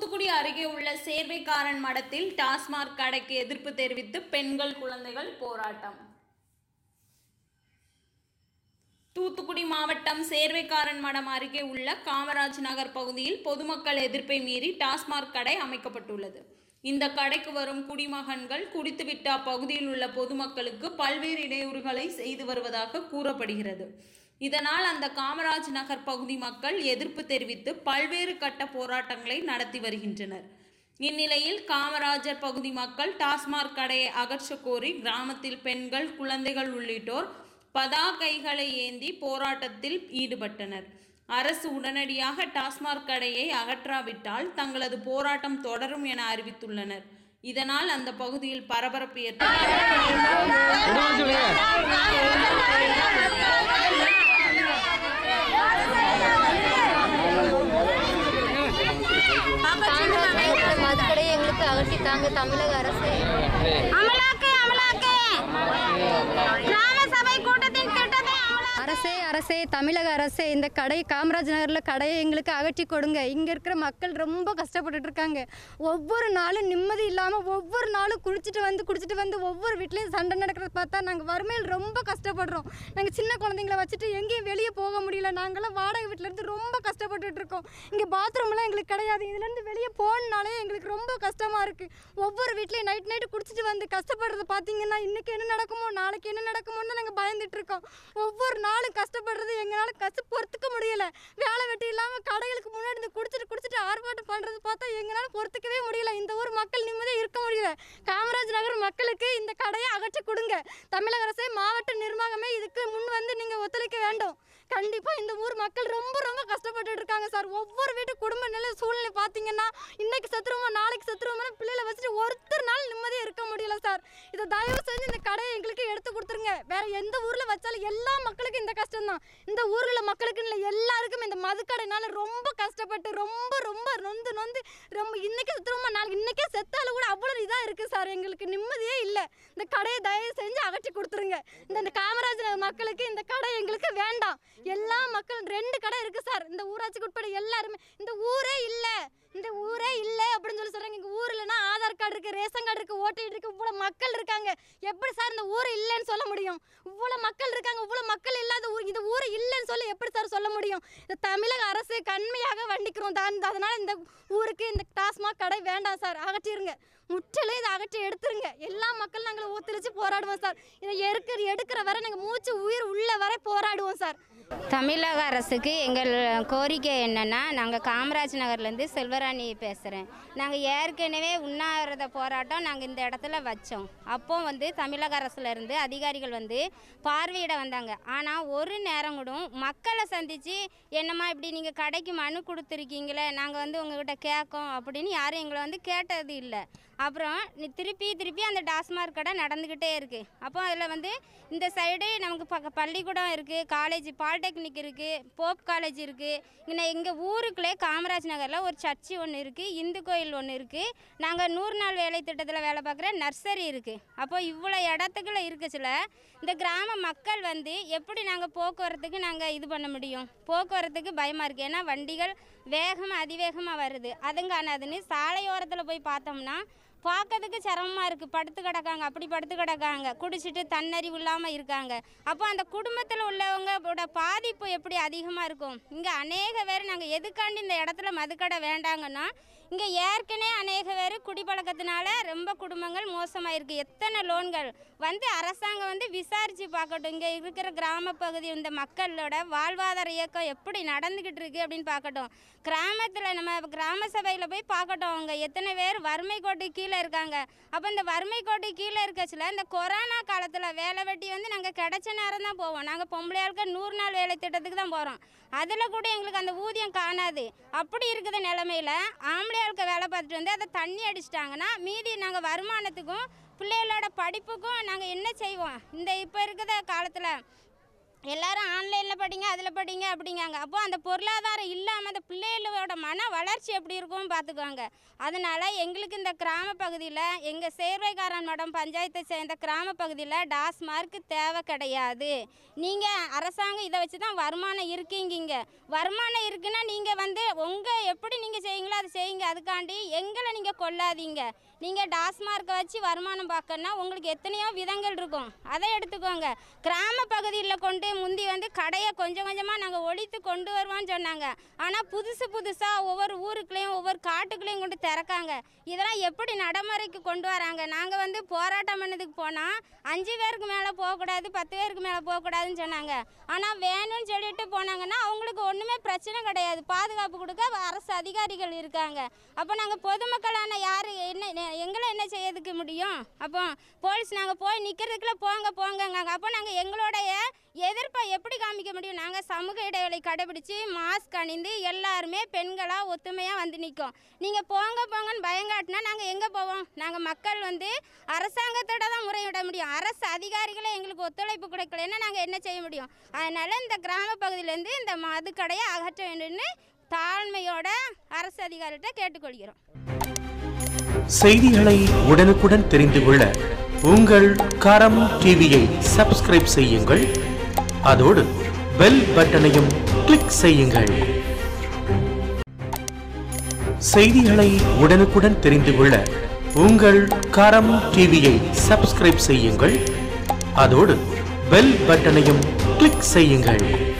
தூத்துக்குடி அருகே உள்ள சேர்வைக்காரன் மடத்தில் டாஸ்மாக் கடைக்கு எதிர்ப்பு தெரிவித்து பெண்கள் குழந்தைகள் போராட்டம் தூத்துக்குடி மாவட்டம் சேர்வைக்காரன் மடம் அருகே உள்ள காமராஜ் நகர் பகுதியில் பொதுமக்கள் எதிர்ப்பை மீறி டாஸ்மாக் கடை அமைக்கப்பட்டுள்ளது இந்த கடைக்கு வரும் குடிமகன்கள் குடித்துவிட்டு அப்பகுதியில் உள்ள பொதுமக்களுக்கு பல்வேறு இடையூறுகளை செய்து வருவதாக கூறப்படுகிறது இதனால் அந்த காமராஜ் நகர் பகுதி மக்கள் எதிர்ப்பு தெரிவித்து பல்வேறு கட்ட போராட்டங்களை நடத்தி வருகின்றனர் இந்நிலையில் காமராஜர் பகுதி மக்கள் டாஸ்மாக் கடையை அகற்றக் கோரி கிராமத்தில் பெண்கள் குழந்தைகள் உள்ளிட்டோர் பதாகைகளை ஏந்தி போராட்டத்தில் ஈடுபட்டனர் அரசு உடனடியாக டாஸ்மாக் கடையை அகற்றாவிட்டால் தங்களது போராட்டம் தொடரும் என அறிவித்துள்ளனர் இதனால் அந்த பகுதியில் பரபரப்பு ஏற்பட்டது மதுக்கடையை எங்களுக்கு அகற்றித்தாங்க தமிழக அரசு அமலாக்கு அமலாக்கு கிராம சபை கூட்டத்தின் திட்டத்தை அமலாக்கு அரசே அரசே தமிழக அரசே இந்த கடை காமராஜ் நகரில் கடையை எங்களுக்கு அகற்றி கொடுங்க இங்கே இருக்கிற மக்கள் ரொம்ப கஷ்டப்பட்டுட்டு இருக்காங்க ஒவ்வொரு நாளும் நிம்மதி இல்லாமல் ஒவ்வொரு நாளும் குடிச்சிட்டு வந்து குடிச்சிட்டு வந்து ஒவ்வொரு வீட்லேயும் சண்டை நடக்கிறத பார்த்தா நாங்கள் வறுமையில் ரொம்ப கஷ்டப்படுறோம் நாங்கள் சின்ன குழந்தைங்கள வச்சுட்டு எங்கேயும் வெளியே போக முடியல நாங்களாம் வாடகை வீட்டில் இருந்து ரொம்ப கஷ்டப்பட்டுட்டு இருக்கோம் இங்கே பாத்ரூம்லாம் எங்களுக்கு கிடையாது இதுலேருந்து வெளியே போகணுனாலே எங்களுக்கு ரொம்ப கஷ்டமாக இருக்குது ஒவ்வொரு வீட்லேயும் நைட் நைட்டு குடிச்சிட்டு வந்து கஷ்டப்படுறத பார்த்தீங்கன்னா இன்றைக்கி என்ன நடக்குமோ நாளைக்கு என்ன நடக்குமோன்னு நாங்கள் பயந்துட்டு இருக்கோம் ஒவ்வொரு நாளும் கஷ்டப்படுறது எங்களால் கஷ்ட பொறுத்துக்க முடியல வேலை வெட்டி இல்லாமல் கடைகளுக்கு முன்னாடி இந்த குடிச்சிட்டு குடிச்சிட்டு ஆர்ப்பாட்டம் பண்ணுறது பார்த்தா எங்களால் பொறுத்துக்கவே முடியல இந்த ஊர் மக்கள் நிம்மதியாக இருக்க முடியல காமராஜ் நகர் மக்களுக்கு இந்த கடையை அகற்றி கொடுங்க தமிழக அரசே மாவட்ட நிர்வாகமே இதுக்கு முன் வந்து நீங்கள் ஒத்துழைக்க வேண்டும் கண்டிப்பாக இந்த ஊர் மக்கள் ரொம்ப ரொம்ப கஷ்டப்பட்டுட்டு இருக்காங்க சார் ஒவ்வொரு வீட்டு குடும்ப நிலை சூழ்நிலை பார்த்தீங்கன்னா இன்னைக்கு செத்துருவோமா நாளைக்கு செத்துருவோமா பிள்ளைகளை வச்சுட்டு ஒருத்தர் நாள் நிம்மதியாக இருக்க முடியல சார் இதை தயவு செஞ்சு இந்த கடையை எங்களுக்கு எடுத்து கொடுத்துருங்க வேற எந்த ஊரில் வச்சாலும் எல்லா மக்களுக்கும் இந்த கஷ்டம் தான் இந்த ஊரில் மக்களுக்கு இல்லை எல்லாருக்கும் இந்த மதுக்கடைனால ரொம்ப கஷ்டப்பட்டு ரொம்ப ரொம்ப நொந்து நொந்து ரொம்ப இன்னைக்கு செத்துருவோமா நாளைக்கு இன்னைக்கே செத்தாலும் கூட அவ்வளோ இதாக இருக்குது சார் எங்களுக்கு நிம்மதியே இல்லை இந்த கடையை தயவு செஞ்சு அகற்றி கொடுத்துருங்க இந்த இந்த காமராஜ் நகர் மக்களுக்கு இந்த கடை எங்களுக்கு வேண்டாம் எல்லா மக்களும் ரெண்டு கடை இருக்குது சார் இந்த ஊராட்சிக்கு உட்பட எல்லாருமே இந்த ஊரே இல்லை இந்த ஊரே இல்லை அப்படின்னு சொல்லி சொல்கிறாங்க எங்கள் ஊர் இல்லைன்னா ஆதார் கார்டு இருக்குது ரேஷன் கார்டு இருக்குது ஓட்டு இருக்குது இவ்வளோ மக்கள் இருக்காங்க எப்படி சார் இந்த ஊர் இல்லைன்னு சொல்ல முடியும் இவ்வளோ மக்கள் இருக்காங்க இவ்வளோ மக்கள் இல்லாத ஊர் இந்த ஊர் இல்லைன்னு சொல்லி எப்படி சார் சொல்ல முடியும் இந்த தமிழக அரசு கண்மையாக வண்டிக்கிறோம் தான் அதனால் இந்த ஊருக்கு இந்த டாஸ்மாக் கடை வேண்டாம் சார் அகற்றிருங்க முற்றிலும் இதை அகற்றி எடுத்துருங்க எல்லா மக்களும் நாங்கள் ஒத்துழைச்சு போராடுவோம் சார் இதை எடுக்கிற எடுக்கிற வரை நாங்கள் மூச்சு உயிர் உள்ள வரை போராடுவோம் சார் தமிழக அரசுக்கு எங்கள் கோரிக்கை என்னென்னா நாங்கள் காமராஜ் நகர்லேருந்து செல்வராணி பேசுகிறேன் நாங்கள் ஏற்கனவே உண்ணாவிரத போராட்டம் நாங்கள் இந்த இடத்துல வச்சோம் அப்போ வந்து தமிழக அரசுலேருந்து அதிகாரிகள் வந்து பார்வையிட வந்தாங்க ஆனால் ஒரு நேரம் கூட மக்களை சந்தித்து என்னம்மா இப்படி நீங்கள் கடைக்கு மனு கொடுத்துருக்கீங்களே நாங்கள் வந்து உங்ககிட்ட கேட்கோம் அப்படின்னு யாரும் எங்களை வந்து கேட்டது இல்லை அப்புறம் நீ திருப்பி திருப்பி அந்த டாஸ்மாக் கடை நடந்துக்கிட்டே இருக்குது அப்போ அதில் வந்து இந்த சைடு நமக்கு பக்க பள்ளிக்கூடம் இருக்குது காலேஜ் பாலிடெக்னிக் இருக்குது போப் காலேஜ் இருக்குது இங்கே எங்கள் ஊருக்குள்ளே காமராஜ் நகரில் ஒரு சர்ச்சு ஒன்று இருக்குது இந்து கோயில் ஒன்று இருக்குது நாங்கள் நூறு நாள் வேலை திட்டத்தில் வேலை பார்க்குற நர்சரி இருக்குது அப்போ இவ்வளோ இடத்துக்குள்ள இருக்குச்சுல இந்த கிராம மக்கள் வந்து எப்படி நாங்கள் போக்குவரத்துக்கு நாங்கள் இது பண்ண முடியும் போக்குவரத்துக்கு பயமாக இருக்குது ஏன்னா வண்டிகள் வேகமாக அதிவேகமாக வருது அதுங்கானதுன்னு சாலையோரத்தில் போய் பார்த்தோம்னா பார்க்கறதுக்கு சிரமமாக இருக்குது படுத்து கிடக்காங்க அப்படி படுத்து கிடக்காங்க குடிச்சிட்டு தன்னறிவு இல்லாமல் இருக்காங்க அப்போ அந்த குடும்பத்தில் உள்ளவங்களோட பாதிப்பு எப்படி அதிகமாக இருக்கும் இங்கே அநேக பேர் நாங்கள் எதுக்காண்டி இந்த இடத்துல மதுக்கடை வேண்டாங்கன்னா இங்கே ஏற்கனவே அநேக பேர் குடிப்பழக்கத்தினால ரொம்ப குடும்பங்கள் மோசமாக இருக்குது எத்தனை லோன்கள் வந்து அரசாங்கம் வந்து விசாரித்து பார்க்கட்டும் இங்கே இருக்கிற கிராம பகுதி இந்த மக்களோட வாழ்வாதார இயக்கம் எப்படி நடந்துக்கிட்டு இருக்கு அப்படின்னு பார்க்கட்டும் கிராமத்தில் நம்ம கிராம சபையில் போய் பார்க்கட்டும் அவங்க எத்தனை பேர் வறுமை கோட்டு கீழே இருக்காங்க அப்போ இந்த வறுமை கோட்டு கீழே இருக்கச்சுல இந்த கொரோனா காலத்தில் வேலை வெட்டி வந்து நாங்கள் கிடைச்ச நேரம் தான் போவோம் நாங்கள் பொம்பளையாளுக்கு நூறு நாள் வேலை திட்டத்துக்கு தான் போகிறோம் அதில் கூட எங்களுக்கு அந்த ஊதியம் காணாது அப்படி இருக்கிற நிலமையில ஆம்பளையாளுக்கு வேலை பார்த்துட்டு வந்து அதை தண்ணி அடிச்சிட்டாங்கன்னா மீதி நாங்கள் வருமானத்துக்கும் பிள்ளைகளோட படிப்புக்கும் நாங்கள் என்ன செய்வோம் இந்த இப்போ இருக்கிற காலத்தில் எல்லாரும் ஆன்லைனில் படிங்க அதில் படிங்க அப்படிங்காங்க அப்போ அந்த பொருளாதாரம் இல்லாமல் அந்த பிள்ளைகளோட மன வளர்ச்சி எப்படி இருக்கும் பார்த்துக்கோங்க அதனால் எங்களுக்கு இந்த கிராம பகுதியில் எங்கள் சேர்வைக்காரன் மடம் பஞ்சாயத்தை சேர்ந்த கிராம பகுதியில் டாஸ்மார்க் தேவை கிடையாது நீங்கள் அரசாங்கம் இதை வச்சு தான் வருமானம் இருக்கீங்க வருமானம் இருக்குன்னா நீங்கள் வந்து உங்கள் எப்படி நீங்கள் செய்யுங்களோ அதை செய்யுங்க அதுக்காண்டி எங்களை நீங்கள் கொல்லாதீங்க நீங்கள் டாஸ்மார்க்கை வச்சு வருமானம் பார்க்கணுன்னா உங்களுக்கு எத்தனையோ விதங்கள் இருக்கும் அதை எடுத்துக்கோங்க கிராம பகுதியில் கொண்டு முந்தி வந்து கடையை கொஞ்சம் கொஞ்சமாக நாங்கள் ஒழித்து கொண்டு வருவோம்னு சொன்னாங்க ஆனால் புதுசு புதுசாக ஒவ்வொரு ஊருக்குள்ளேயும் ஒவ்வொரு காட்டுக்குள்ளேயும் கொண்டு திறக்காங்க இதெல்லாம் எப்படி நடைமுறைக்கு கொண்டு வராங்க நாங்கள் வந்து போராட்டம் பண்ணதுக்கு போனால் அஞ்சு பேருக்கு மேலே போகக்கூடாது பத்து பேருக்கு மேலே போகக்கூடாதுன்னு சொன்னாங்க ஆனால் வேணும்னு சொல்லிட்டு போனாங்கன்னா அவங்களுக்கு ஒன்றுமே பிரச்சனை கிடையாது பாதுகாப்பு கொடுக்க அரசு அதிகாரிகள் இருக்காங்க அப்போ நாங்கள் பொதுமக்களான யார் என்ன நெ- எங்களை என்ன செய்யறதுக்கு முடியும் அப்போ போலீஸ் நாங்கள் போய் நிற்கிறதுக்குள்ள போங்க போங்கங்க அப்போ நாங்கள் எங்களுடைய எதிர்ப்பை எப்படி காமிக்க முடியும் நாங்கள் சமூக இடைவெளி கடைபிடிச்சு மாஸ்க் அணிந்து எல்லாருமே பெண்களாக ஒத்துமையாக வந்து நிற்கும் நீங்கள் போங்க போங்கன்னு பயங்காட்டினா நாங்கள் எங்கே போவோம் நாங்கள் மக்கள் வந்து அரசாங்கத்தோட தான் முறையிட முடியும் அரசு அதிகாரிகளே எங்களுக்கு ஒத்துழைப்பு கொடுக்கலன்னா நாங்கள் என்ன செய்ய முடியும் அதனால் இந்த கிராம பகுதியிலேருந்து இந்த மதுக்கடையை அகற்ற வேண்டும்னு தாழ்மையோட அரசு அதிகாரிகிட்ட கேட்டுக்கொள்கிறோம் செய்திகளை உடனுக்குடன் தெரிந்து கொள்ள உங்கள் கரம் டிவியை சப்ஸ்கிரைப் செய்யுங்கள் அதோடு பெல் பட்டனையும் கிளிக் செய்யுங்கள் செய்திகளை உடனுக்குடன் தெரிந்து கொள்ள உங்கள் கரம் டிவியை சப்ஸ்கிரைப் செய்யுங்கள் அதோடு பெல் பட்டனையும் கிளிக் செய்யுங்கள்